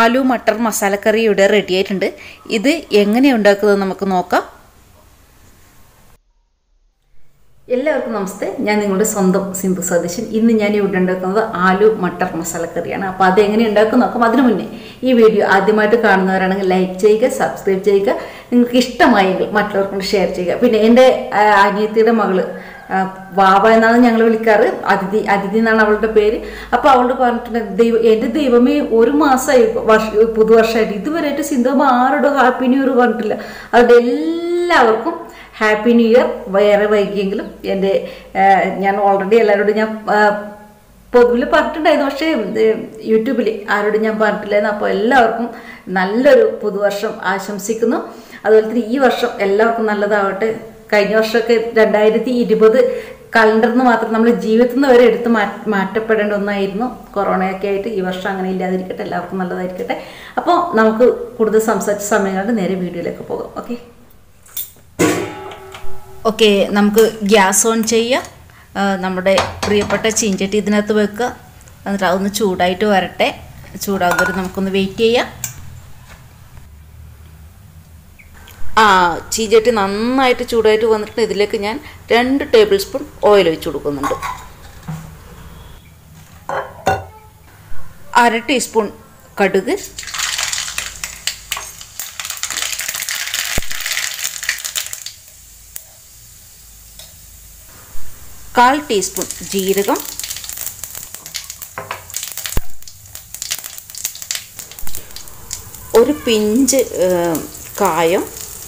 ആലു മട്ടർ മസാലക്കറി ഇവിടെ റെഡി ആയിട്ടുണ്ട് ഇത് എങ്ങനെയാണ് ഉണ്ടാക്കുന്നത് നമുക്ക് നോക്കാം എല്ലാവർക്കും നമസ്തേ ഞാൻ നിങ്ങളുടെ സ്വന്തം സിന്ധു സതീശൻ ഇന്ന് ഞാൻ ഇവിടെ ഉണ്ടാക്കുന്നത് ആലു മട്ടർ മസാലക്കറിയാണ് അപ്പോൾ അത് എങ്ങനെ ഉണ്ടാക്കും നോക്കാം അതിനു മുന്നേ ഈ വീഡിയോ ആദ്യമായിട്ട് കാണുന്നവരാണെങ്കിൽ ലൈക്ക് ചെയ്യുക സബ്സ്ക്രൈബ് ചെയ്യുക നിങ്ങൾക്ക് ഇഷ്ടമായെങ്കിൽ മറ്റുള്ളവർക്കും ഷെയർ ചെയ്യുക പിന്നെ എൻ്റെ ആ, അനിയത്തിയുടെ മകള് ആ, വാവ എന്നാണ് ഞങ്ങൾ വിളിക്കാറ് അതിഥി അതിഥി എന്നാണ് അവളുടെ പേര് അപ്പോൾ അവളോട് പറഞ്ഞിട്ടുണ്ട് ദൈവം എൻ്റെ ദൈവമേ ഒരു മാസമായി വർഷ പുതുവർഷമായിട്ട് ഇതുവരെയായിട്ട് സിന്ധു ആരോടും ഹാപ്പി ന്യൂ ഇയർ പറഞ്ഞിട്ടില്ല അതുകൊണ്ട് എല്ലാവർക്കും ഹാപ്പി ന്യൂ ഇയർ വേറെ വൈകിയെങ്കിലും എൻ്റെ ആ, ഞാൻ ഓൾറെഡി എല്ലാവരോടും ഞാൻ പൊതുവിൽ പറഞ്ഞിട്ടുണ്ടായിരുന്നു പക്ഷേ യൂട്യൂബിൽ ആരോടും ഞാൻ പറഞ്ഞിട്ടില്ലായിരുന്നു അപ്പോൾ എല്ലാവർക്കും നല്ലൊരു പുതുവർഷം ആശംസിക്കുന്നു അതുപോലെ തന്നെ ഈ വർഷം എല്ലാവർക്കും നല്ലതാവട്ടെ കഴിഞ്ഞ വർഷമൊക്കെ രണ്ടായിരത്തി ഇരുപത് കലണ്ടറിന് മാത്രം നമ്മൾ ജീവിതത്തിൽ നിന്ന് വരെ എടുത്ത് മാറ്റ മാറ്റപ്പെടേണ്ട ഒന്നായിരുന്നു കൊറോണയൊക്കെ ആയിട്ട് ഈ വർഷം അങ്ങനെ ഇല്ലാതിരിക്കട്ടെ എല്ലാവർക്കും നല്ലതായിരിക്കട്ടെ അപ്പോൾ നമുക്ക് കൂടുതൽ സംസാരിച്ച സമയം കൊണ്ട് നേരെ വീഡിയോയിലേക്ക് പോകാം ഓക്കെ ഓക്കെ നമുക്ക് ഗ്യാസ് ഓൺ ചെയ്യാം ആ, നമ്മുടെ പ്രിയപ്പെട്ട ചീഞ്ചട്ടി ഇതിനകത്ത് വെക്കുക എന്നിട്ട് അതൊന്ന് ചൂടായിട്ട് വരട്ടെ ചൂടാകുമ്പോൾ നമുക്കൊന്ന് വെയിറ്റ് ചെയ്യാം ആ ചീഞ്ചട്ടി നന്നായിട്ട് ചൂടായിട്ട് വന്നിട്ട് ഇതിലേക്ക് ഞാൻ രണ്ട് ടേബിൾ സ്പൂൺ ഓയിൽ ഒഴിച്ച് കൊടുക്കുന്നുണ്ട് അര ടീസ്പൂൺ കടുക് കാൽ ടീസ്പൂൺ ജീരകം ഒരു പിഞ്ച് ഏം, കായം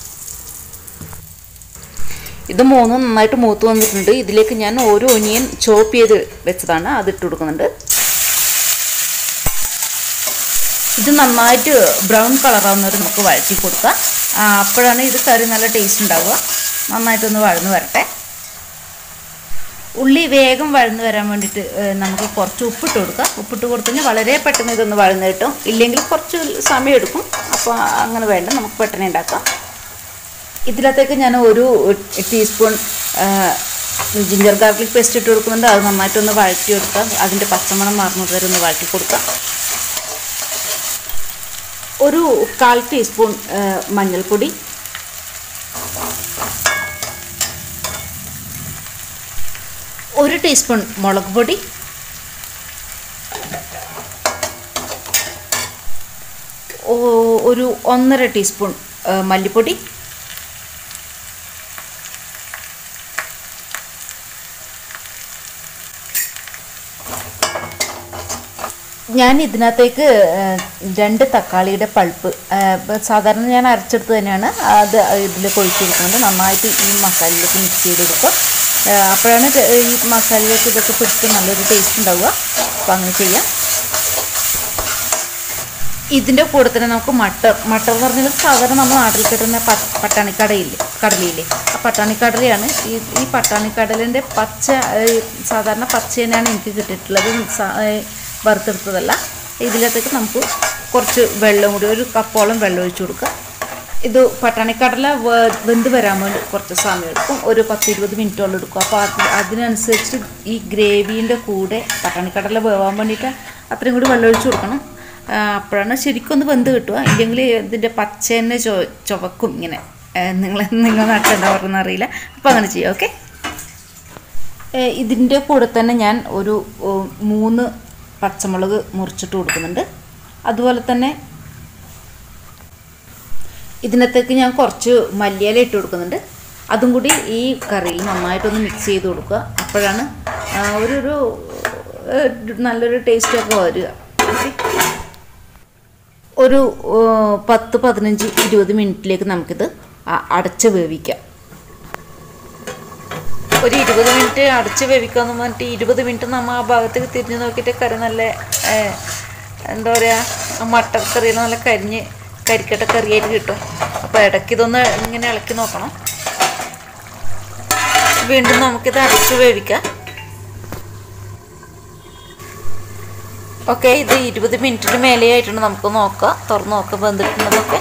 ഇത് മൂന്നും നന്നായിട്ട് മൂത്ത് വന്നിട്ടുണ്ട് ഇതിലേക്ക് ഞാൻ ഒരു ഒനിയൻ ചോപ്പ് ചെയ്ത് വെച്ചതാണ് അത് ഇട്ട് കൊടുക്കുന്നുണ്ട് ഇത് നന്നായിട്ട് ബ്രൗൺ കളറാവുന്നവരെ നമുക്ക് വഴറ്റി കൊടുക്കാം ആ, അപ്പോഴാണ് ഇത് കറി നല്ല ടേസ്റ്റ് ഉണ്ടാവുക നന്നായിട്ടൊന്ന് വഴന്ന് വരട്ടെ ഉള്ളി വേഗം വഴന്ന് വരാൻ വേണ്ടിയിട്ട് ഏഹ്, നമുക്ക് കുറച്ച് ഉപ്പിട്ട് കൊടുക്കാം ഉപ്പിട്ട് കൊടുത്തു കഴിഞ്ഞാൽ വളരെ പെട്ടെന്ന് ഇതൊന്ന് വഴന്ന് കിട്ടും ഇല്ലെങ്കിൽ കുറച്ച് സമയം എടുക്കും അപ്പോൾ അങ്ങനെ വേണ്ട നമുക്ക് പെട്ടെന്ന് ഉണ്ടാക്കാം ഇതിനകത്തേക്ക് ഞാൻ ഒരു ടീസ്പൂൺ ജിഞ്ചർ ഗാർലിക് പേസ്റ്റ് ഇട്ട് കൊടുക്കുന്നുണ്ട് അത് നന്നായിട്ടൊന്ന് വഴറ്റി കൊടുക്കാം അതിൻ്റെ പച്ചമണം മാറുന്നത് വരെ ഒന്ന് വഴറ്റി കൊടുക്കാം ഒരു കാൽ ടീസ്പൂൺ ഏഹ്, മഞ്ഞൾപ്പൊടി ഒരു ടീസ്പൂൺ മുളക് പൊടി ഓ- ഒരു ഒന്നര ടീസ്പൂൺ ആ, മല്ലിപ്പൊടി ഞാൻ ഇതിനകത്തേക്ക് ആ, രണ്ട് തക്കാളിയുടെ പൾപ്പ് ആ, ഇപ്പൊ സാധാരണ ഞാൻ അരച്ചെടുത്ത് തന്നെയാണ് അത് ഇതിലേക്ക് ഒഴിച്ച് കൊടുക്കുന്നത് നന്നായിട്ട് ഈ മസാലയിലേക്ക് മിക്സ് ചെയ്ത് കൊടുക്കുക ആ, അപ്പോഴാണ് ര- ഈ മസാലയിലേക്ക് ഇതൊക്കെ പിടിച്ച് നല്ലൊരു ടേസ്റ്റ് ഉണ്ടാവുക അപ്പോൾ അങ്ങനെ ചെയ്യാം ഇതിൻ്റെ കൂടെ തന്നെ നമുക്ക് മട്ടർ മട്ടർ എന്ന് പറഞ്ഞാൽ സാധാരണ നമ്മൾ നാട്ടിൽ കിട്ടുന്ന പ- പട്ടാണിക്കടയില്ലേ കടലയില്ലേ ആ പട്ടാണിക്കടലയാണ് ഈ ഈ പട്ടാണിക്കടലിൻ്റെ പച്ച ഏഹ്, സാധാരണ പച്ച തന്നെയാണ് എനിക്ക് കിട്ടിയിട്ടുള്ളത് സ- ഏഹ്, വറുത്തെടുത്തതല്ല ഇതിനകത്തേക്ക് നമുക്ക് കുറച്ച് വെള്ളം കൂടി ഒരു കപ്പോളം വെള്ളം ഒഴിച്ചു കൊടുക്കുക ഇത് പട്ടാണിക്കടല വേ- വെന്ത് വരാൻ വേണ്ടി കുറച്ച് സമയം എടുക്കും ഒരു പത്ത് ഇരുപത് മിനിറ്റോളം എടുക്കും അപ്പോൾ അത് അതിനനുസരിച്ച് ഈ ഗ്രേവീൻ്റെ കൂടെ പട്ടാണിക്കടല വേവാൻ വേണ്ടിയിട്ട് അത്രയും കൂടി വെള്ളം ഒഴിച്ച് കൊടുക്കണം ആ, അപ്പോഴാണ് ശരിക്കും ഒന്ന് വെന്ത് കിട്ടുക ഇല്ലെങ്കിൽ ഇതിൻ്റെ പച്ച തന്നെ ചൊ ചുവക്കും ഇങ്ങനെ നിങ്ങൾ നിങ്ങൾ നാട്ടിലെന്താ പറയുന്നത് അറിയില്ല അപ്പോൾ അങ്ങനെ ചെയ്യാം ഓക്കെ ഇതിൻ്റെ കൂടെ തന്നെ ഞാൻ ഒരു ഓ, മൂന്ന് പച്ചമുളക് മുറിച്ചിട്ട് കൊടുക്കുന്നുണ്ട് അതുപോലെ തന്നെ ഇതിനകത്തേക്ക് ഞാൻ കുറച്ച് മല്ലിയില ഇട്ട് കൊടുക്കുന്നുണ്ട് അതും കൂടി ഈ കറിയിൽ നന്നായിട്ടൊന്ന് മിക്സ് ചെയ്ത് കൊടുക്കുക അപ്പോഴാണ് ആ, ഒരു ഒരു ഏഹ്, നല്ലൊരു ടേസ്റ്റൊക്കെ വരിക ഓക്കെ ഒരു ഓ, പത്ത് പതിനഞ്ച് ഇരുപത് മിനിറ്റിലേക്ക് നമുക്കിത് അ- അടച്ച് വേവിക്കാം ഒരു ഇരുപത് മിനിറ്റ് അടച്ച് വേവിക്കാന്ന് പറഞ്ഞിട്ട് ഇരുപത് മിനിറ്റ് നമ്മൾ ആ ഭാഗത്തേക്ക് തിരിഞ്ഞ് നോക്കിയിട്ട് കറി നല്ല ഏഹ്, എന്താ പറയുക മട്ടർ കറി നല്ല കരിഞ്ഞ് കരിക്കട്ട കറിയായിട്ട് കിട്ടും അപ്പോൾ ഇടയ്ക്ക് ഇതൊന്ന് ഇങ്ങനെ ഇളക്കി നോക്കണം വീണ്ടും നമുക്കിത് അടച്ച് വേവിക്കാം ഓക്കെ ഇത് ഇരുപത് മിനിറ്റിന് മേലെ ആയിട്ടുണ്ട് നമുക്ക് നോക്കാം തുറന്ന് നോക്കാം വെന്തിട്ടുണ്ടെന്നൊക്കെ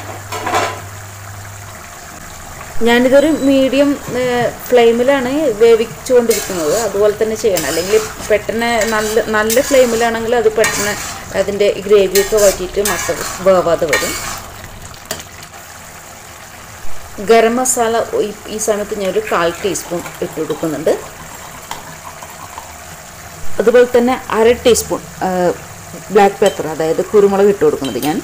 ഞാനിതൊരു മീഡിയം ഫ്ലെയിമിലാണ് വേവിച്ചുകൊണ്ടിരിക്കുന്നത് അതുപോലെ തന്നെ ചെയ്യണം അല്ലെങ്കിൽ പെട്ടെന്ന് നല്ല നല്ല ഫ്ലെയിമിലാണെങ്കിൽ അത് പെട്ടെന്ന് അതിൻ്റെ ഗ്രേവിയൊക്കെ വറ്റിയിട്ട് മട്ടർ വേവാതെ വരും ഗരം മസാല ഈ- ഈ സമയത്ത് ഞാൻ ഒരു കാൽ ടീസ്പൂൺ ഇട്ട് കൊടുക്കുന്നുണ്ട് അതുപോലെ തന്നെ അര ടീസ്പൂൺ ബ്ലാക്ക് പെപ്പർ അതായത് കുരുമുളക് ഇട്ട് കൊടുക്കുന്നത് ഞാൻ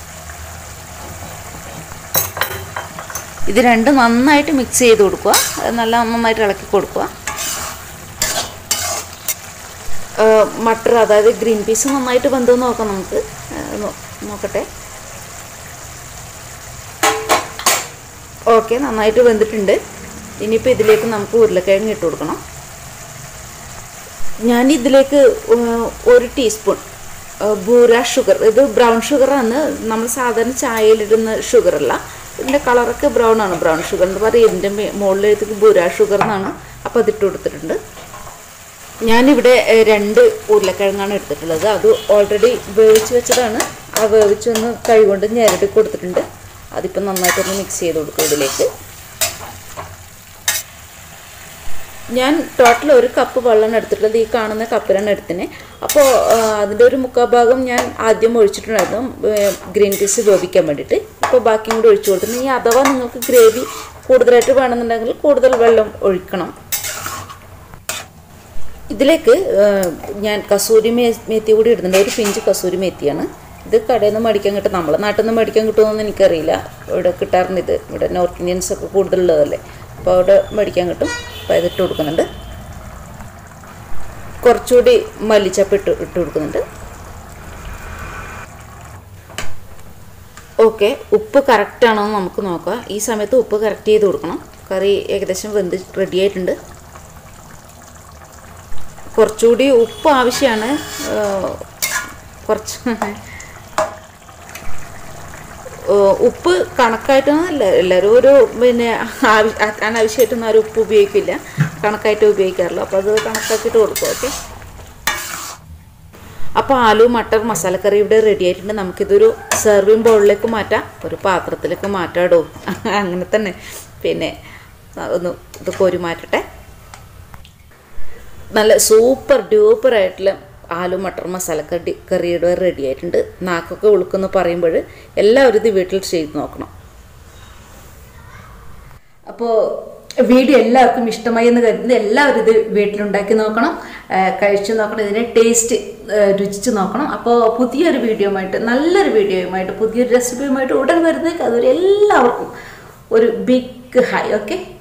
ഇത് രണ്ടും നന്നായിട്ട് മിക്സ് ചെയ്ത് കൊടുക്കുക അത് നല്ല നന്നായിട്ട് ഇളക്കി കൊടുക്കുക മട്ടർ അതായത് ഗ്രീൻ പീസ് നന്നായിട്ട് വെന്ത് നോക്കാം നമുക്ക് ആ, നോ- നോക്കട്ടെ ഓക്കെ നന്നായിട്ട് വെന്തിട്ടുണ്ട് ഇനിയിപ്പോൾ ഇതിലേക്ക് നമുക്ക് ഉരുളക്കിഴങ്ങ് ഇട്ട് കൊടുക്കണം ഞാൻ ഇതിലേക്ക് ഏഹ്, ഒരു ടീസ്പൂൺ ഏഹ്, ബൂര ഷുഗർ ഇത് ബ്രൗൺ ഷുഗറാണ് നമ്മൾ സാധാരണ ചായയിലിടുന്ന ഷുഗറല്ല ഇതിൻ്റെ കളറൊക്കെ ബ്രൗൺ ആണ് ബ്രൗൺ ഷുഗർ എന്ന് പറയും ഇതിൻ്റെ മുകളിലേക്ക് ബൂര ഷുഗർ എന്നാണ് അപ്പോൾ അതിട്ട് കൊടുത്തിട്ടുണ്ട് ഞാനിവിടെ ഏഹ്, രണ്ട് ഉരുളക്കിഴങ്ങാണ് എടുത്തിട്ടുള്ളത് അത് ഓൾറെഡി വേവിച്ച് വെച്ചതാണ് ആ വേവിച്ചൊന്ന് കൈകൊണ്ട് ഞെരടി കൊടുത്തിട്ടുണ്ട് അതിപ്പോൾ നന്നായിട്ടൊന്ന് മിക്സ് ചെയ്ത് കൊടുക്കും ഇതിലേക്ക് ഞാൻ ടോട്ടൽ ഒരു കപ്പ് വെള്ളമാണ് എടുത്തിട്ടുള്ളത് ഈ കാണുന്ന കപ്പിലാണ് എടുത്തിന് അപ്പോൾ അതിൻ്റെ ഒരു മുക്കാൽ ഭാഗം ഞാൻ ആദ്യം ഒഴിച്ചിട്ടുണ്ടായിരുന്നു ഏഹ്, ഗ്രീൻ പീസ് വേവിക്കാൻ വേണ്ടിയിട്ട് ഇപ്പോൾ ബാക്കിയും കൂടി ഒഴിച്ചു കൊടുത്തിട്ടുണ്ട് ഇനി അഥവാ നിങ്ങൾക്ക് ഗ്രേവി കൂടുതലായിട്ട് വേണമെന്നുണ്ടെങ്കിൽ കൂടുതൽ വെള്ളം ഒഴിക്കണം ഇതിലേക്ക് ഏഹ്, ഞാൻ കസൂരി മേ മേത്തി കൂടി ഇടുന്നുണ്ട് ഒരു പിഞ്ച് കസൂരി മേത്തിയാണ് ഇത് കടയിൽ നിന്ന് മേടിക്കാൻ കിട്ടും നമ്മളെ നാട്ടിൽ നിന്ന് മേടിക്കാൻ കിട്ടുമെന്ന് എനിക്കറിയില്ല ഇവിടെ കിട്ടാറുണ്ട് ഇത് ഇവിടെ നോർത്ത് ഇന്ത്യൻസ് ഒക്കെ കൂടുതലുള്ളതല്ലേ അപ്പോൾ അവിടെ മേടിക്കാൻ കിട്ടും അപ്പോൾ അതിട്ട് കൊടുക്കുന്നുണ്ട് കുറച്ചുകൂടി മല്ലിച്ചപ്പ് ഇട്ട് ഇട്ട് കൊടുക്കുന്നുണ്ട് ഓക്കെ ഉപ്പ് കറക്റ്റ് ആണോ എന്ന് നമുക്ക് നോക്കാം ഈ സമയത്ത് ഉപ്പ് കറക്റ്റ് ചെയ്ത് കൊടുക്കണം കറി ഏകദേശം വെന്ത് റെഡി ആയിട്ടുണ്ട് കുറച്ചുകൂടി ഉപ്പ് ആവശ്യമാണ് ഏഹ് കുറച്ച് ഏഹ് ഉപ്പ് കണക്കായിട്ടൊന്നുമല്ല എല്ലാവരും ഒരു പിന്നെ ആവശ്യ അനാവശ്യമായിട്ടൊന്നും ആരും ഉപ്പ് ഉപയോഗിക്കില്ല കണക്കായിട്ട് ഉപയോഗിക്കാറില്ല അപ്പോൾ അത് കണക്കാക്കിയിട്ട് കൊടുക്കും ഓക്കെ അപ്പോൾ ആലു മട്ടർ മസാലക്കറി ഇവിടെ റെഡി ആയിട്ടുണ്ട് നമുക്കിതൊരു സെർവിങ് ബൗളിലേക്ക് മാറ്റാം ഒരു പാത്രത്തിലേക്ക് മാറ്റാടോ അങ്ങനെ തന്നെ പിന്നെ ഒന്ന് ഇത് കോരി മാറ്റട്ടെ നല്ല സൂപ്പർ ഡ്യൂപ്പർ ആയിട്ടുള്ള ആലു മട്ടർ മസാല കറി കറിയുടെ റെഡി ആയിട്ടുണ്ട് നാക്കൊക്കെ ഉളുക്കെന്ന് പറയുമ്പോൾ എല്ലാവരും ഇത് വീട്ടിൽ ചെയ്ത് നോക്കണം അപ്പോൾ വീഡിയോ എല്ലാവർക്കും ഇഷ്ടമായി എന്ന് കരുതുന്നു എല്ലാവരും ഇത് വീട്ടിലുണ്ടാക്കി നോക്കണം ആ, കഴിച്ചു നോക്കണം ഇതിനെ ടേസ്റ്റ് രുചിച്ച് നോക്കണം അപ്പോൾ പുതിയൊരു വീഡിയോയുമായിട്ട് നല്ലൊരു വീഡിയോയുമായിട്ട് പുതിയൊരു റെസിപ്പിയുമായിട്ട് ഉടൻ വരുന്നേക്ക് അതുവരെ എല്ലാവർക്കും ഒരു ബിഗ് ഹൈ ഓക്കെ